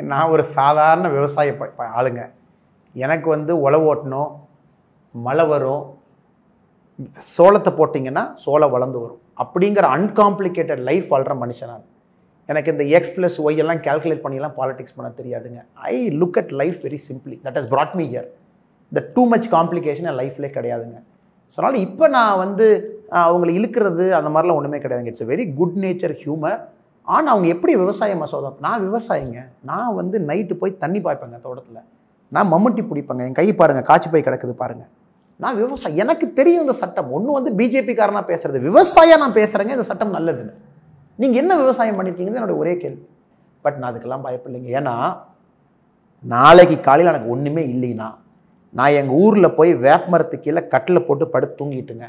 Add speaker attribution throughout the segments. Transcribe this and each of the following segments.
Speaker 1: நான் ஒரு சாதாரண விவசாய ப- ப- ஆளுங்க எனக்கு வந்து உழவு ஓட்டணும் மழை வரும் சோளத்தை போட்டிங்கன்னா சோளம் வளர்ந்து வரும் அப்படிங்கிற அன்காம்ப்ளிகேட்டட் லைஃப் வாழ்கிற மனுஷன் நான் எனக்கு இந்த எக்ஸ் ப்ளஸ் ஒய் எல்லாம் கால்குலேட் பண்ணிலாம் பாலிடிக்ஸ் பண்ண தெரியாதுங்க I look at life very simply that has brought me here இந்த டூ மச் காம்ப்ளிகேஷன் என் லைஃப்லேயே கிடையாதுங்க ஸோ அதனால் இப்போ நான் வந்து ஆஹ், அவங்களை இழுக்கிறது அந்த மாதிரிலாம் ஒன்றுமே கிடையாதுங்க it's very good nature humour ஆனால் அவங்க எப்படி விவசாய மசோதா நான் விவசாயிங்க நான் வந்து நைட்டு போய் தண்ணி பாய்ப்பேங்க தோட்டத்தில் நான் மம்முட்டி பிடிப்பேங்க என் கை பாருங்கள் காய்ச்சி போய் கிடக்குது பாருங்கள் நான் விவசாயி எனக்கு தெரியும் இந்த சட்டம் ஒன்று வந்து பிஜேபிக்காரனா பேசுறது விவசாயம் நான் பேசுகிறேங்க இந்த சட்டம் நல்லதுன்னு நீங்கள் என்ன விவசாயம் பண்ணியிருக்கீங்கன்னு என்னோட ஒரே கேள்வி பட் நான் அதுக்கெல்லாம் பயப்படலைங்க ஏன்னா நாளைக்கு காலையில் எனக்கு ஒன்றுமே இல்லைன்னா நான் எங்கள் ஊரில் போய் வேப்பமரத்து கீழே கட்டில் போட்டு படுத்து தூங்கிட்டுங்க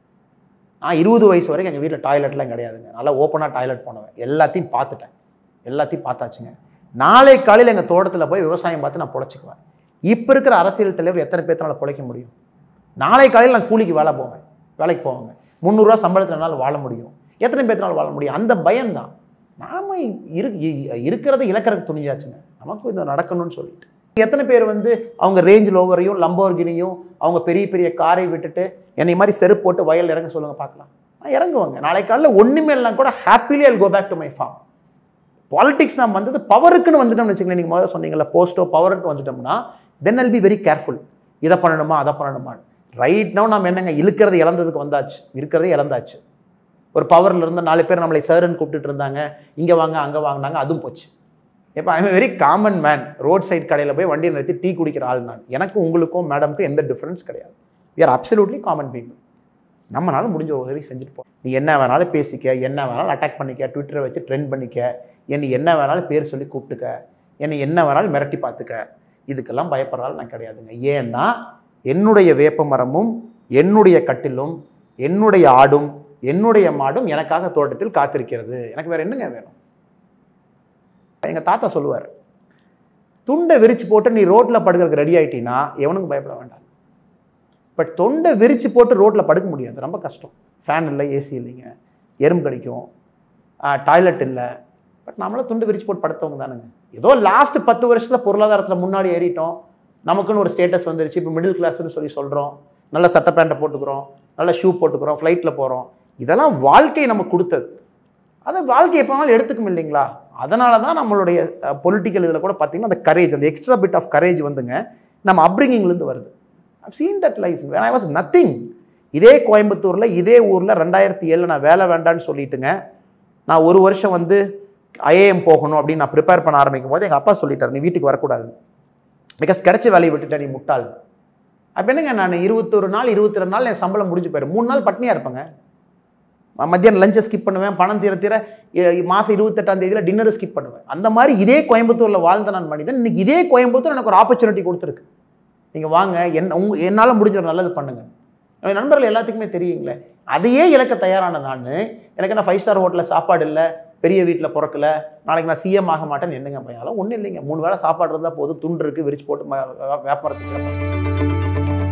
Speaker 1: நான் இருபது வயசு வரைக்கும் எங்கள் வீட்டில் டாய்லெட்லாம் கிடையாதுங்க நல்லா ஓப்பனாக டாய்லெட் போனவன் எல்லாத்தையும் பார்த்துட்டேன் எல்லாத்தையும் பார்த்தாச்சுங்க நாளை காலையில் எங்கள் தோட்டத்தில் போய் விவசாயம் பார்த்து நான் பொழைச்சிக்குவேன் இப்போ இருக்கிற அரசியல் தலைவர் எத்தனை பேர்த்தனால பொழைக்க முடியும் நாளை காலையில் நான் கூலிக்கு வேலை போவேன் வேலைக்கு போவாங்க முந்நூறுரூவா சம்பளத்தில் என்னால் வாழ முடியும் எத்தனை பேர்த்தனால வாழ முடியும் அந்த பயம்தான் நாம இரு இ- இருக்கிறத இழக்கிறதுக்கு துணிஞ்சாச்சுங்க நமக்கும் இது நடக்கணும்னு சொல்லிட்டு எத்தனை பேர் வந்து அவங்க ரேஞ்ச் லோவரையும் லம்போர்கினியும் அவங்க பெரிய பெரிய காரை விட்டுட்டு என்னை மாதிரி செருப்பு போட்டு வயல் இறங்க சொல்லுங்க பார்க்கலாம் நான் இறங்குவாங்க நாளை காலையில் ஒன்றுமே இல்லைனா கூட happily I'll go back to my farm politics நாம் வந்தது பவருக்குன்னு வந்துட்டோம்னு வச்சுக்கோங்களேன் நீங்கள் முதல்ல சொன்னீங்கல்ல போஸ்ட்டோ பவருக்கு வந்துட்டோம்னா தென் I'll பி வெரி கேர்ஃபுல் இதை பண்ணணுமா அதை பண்ணணுமா ரைட் now நம்ம என்னங்க இழுக்கிறது இழந்ததுக்கு வந்தாச்சு இருக்கிறதே இழந்தாச்சு ஒரு பவரில் இருந்து நாலு பேர் நம்மளை சார்ன்னு கூப்பிட்டுட்டு இருந்தாங்க இங்கே வாங்க அங்கே வாங்கினாங்க அதுவும் போச்சு இப்போ I'm very common man road side கடையில் போய் வண்டியை நிறுத்தி டீ குடிக்கிற ஆள் நான் எனக்கும் உங்களுக்கும் மேடம்க்கும் எந்த டிஃப்ரென்ஸ் கிடையாது we are absolutely common people நம்மளால முடிஞ்ச உதவி செஞ்சுட்டு போ நீ என்ன வேணாலும் பேசிக்க என்ன வேணாலும் அட்டாக் பண்ணிக்க ட்விட்டரை வச்சு ட்ரெண்ட் பண்ணிக்க என்னை என்ன வேணாலும் பேர் சொல்லி கூப்பிட்டுக்க என்னை என்ன வேணாலும் மிரட்டி பார்த்துக்க இதுக்கெல்லாம் பயப்படுறாள் நான் கிடையாதுங்க ஏன்னா என்னுடைய வேப்ப மரமும் என்னுடைய கட்டிலும் என்னுடைய ஆடும் என்னுடைய மாடும் எனக்காக தோட்டத்தில் காத்திருக்கிறது எனக்கு வேற என்னங்க வேணும் எங்க தாத்தா சொல்லுவார் துண்டை விரிச்சு போட்டு நீ ரோட்டில் படுக்கிறதுக்கு ரெடி ஆயிட்டீன்னா எவனுக்கும் பயப்பட வேண்டாம் பட் தொண்டை விரிச்சு போட்டு ரோட்டில் படுக்க முடியாது ரொம்ப கஷ்டம் ஃபேன் இல்லை ஏசி இல்லைங்க எறும்பு கடிக்கும் டாய்லெட் இல்லை பட் நம்மளும் துண்டு விரிச்சு போட்டு படுத்தவங்க தானுங்க ஏதோ லாஸ்ட் பத்து வருஷத்தில் பொருளாதாரத்தில் முன்னாடி ஏறிட்டோம் நமக்குன்னு ஒரு ஸ்டேட்டஸ் வந்துருச்சு இப்போ மிடில் கிளாஸ்னு சொல்லி சொல்கிறோம் நல்ல சட்டை பேண்ட்டை போட்டுக்கிறோம் நல்ல ஷூ போட்டுக்கிறோம் ஃப்ளைட்டில் போகிறோம் இதெல்லாம் வாழ்க்கை நமக்கு கொடுத்தது அதை வாழ்க்கை எப்போ வேணாலும் எடுத்துக்கும் இல்லைங்களா அதனால தான் நம்மளுடைய பொலிட்டிக்கல் இதில் கூட பார்த்தீங்கன்னா அந்த கரேஜ் அந்த எக்ஸ்ட்ரா பிட் ஆஃப் கரேஜ் வந்துங்க நம்ம அப்ரிங்கிங்லேருந்து வருது I've seen that life when I was nothing இதே கோயம்புத்தூரில் இதே ஊரில் ரெண்டாயிரத்தி ஏழில் நான் வேலை வேண்டான்னு சொல்லிட்டுங்க நான் ஒரு வருஷம் வந்து ஐஏஎம் போகணும் அப்படின்னு நான் ப்ரிப்பேர் பண்ண ஆரம்பிக்கும் போது எங்கள் அப்பா சொல்லிட்டார் நீ வீட்டுக்கு வரக்கூடாது பிகாஸ் கிடைச்ச வேலையை விட்டுட்ட நீ முட்டாள் அப்போ என்னங்க நான் இருபத்தொரு நாள் இருபத்தி ரெண்டு நாள் என் சம்பளம் முடிஞ்சு போயிடும் மூணு நாள் பட்னியாக இருப்பேங்க ம- மத்தியானம் லஞ்சை ஸ்கிப் பண்ணுவேன் பணம் தீர தீர இ- மாதம் இருபத்தெட்டாம் தேதியில் டின்னரை ஸ்கிப் பண்ணுவேன் அந்த மாதிரி இதே கோயம்புத்தூரில் வாழ்ந்த நான் மனிதன் இன்னைக்கு இதே கோயம்புத்தூர் எனக்கு ஒரு ஆப்பர்ச்சுனிட்டி கொடுத்துருக்கு நீங்கள் வாங்க என் உங்க என்னால் முடிஞ்ச ஒரு நல்லது பண்ணுங்க என் நண்பர்கள் எல்லாத்துக்குமே தெரியுங்களே அதையே இழக்க தயாரான நான் எனக்கு என்ன ஃபைவ் ஸ்டார் ஹோட்டலில் சாப்பாடு இல்லை பெரிய வீட்டில் பிறக்கல நாளைக்கு நான் சிஎம் ஆக மாட்டேன்னு என்னங்க பையன் ஒன்றும் இல்லைங்க மூணு வேளை சாப்பாடு இருந்தால் போதும் துண்டு இருக்கு விரிச்சு போட்டு ம- வே- வேப்பமரத்துக்கு கிடப்பேன்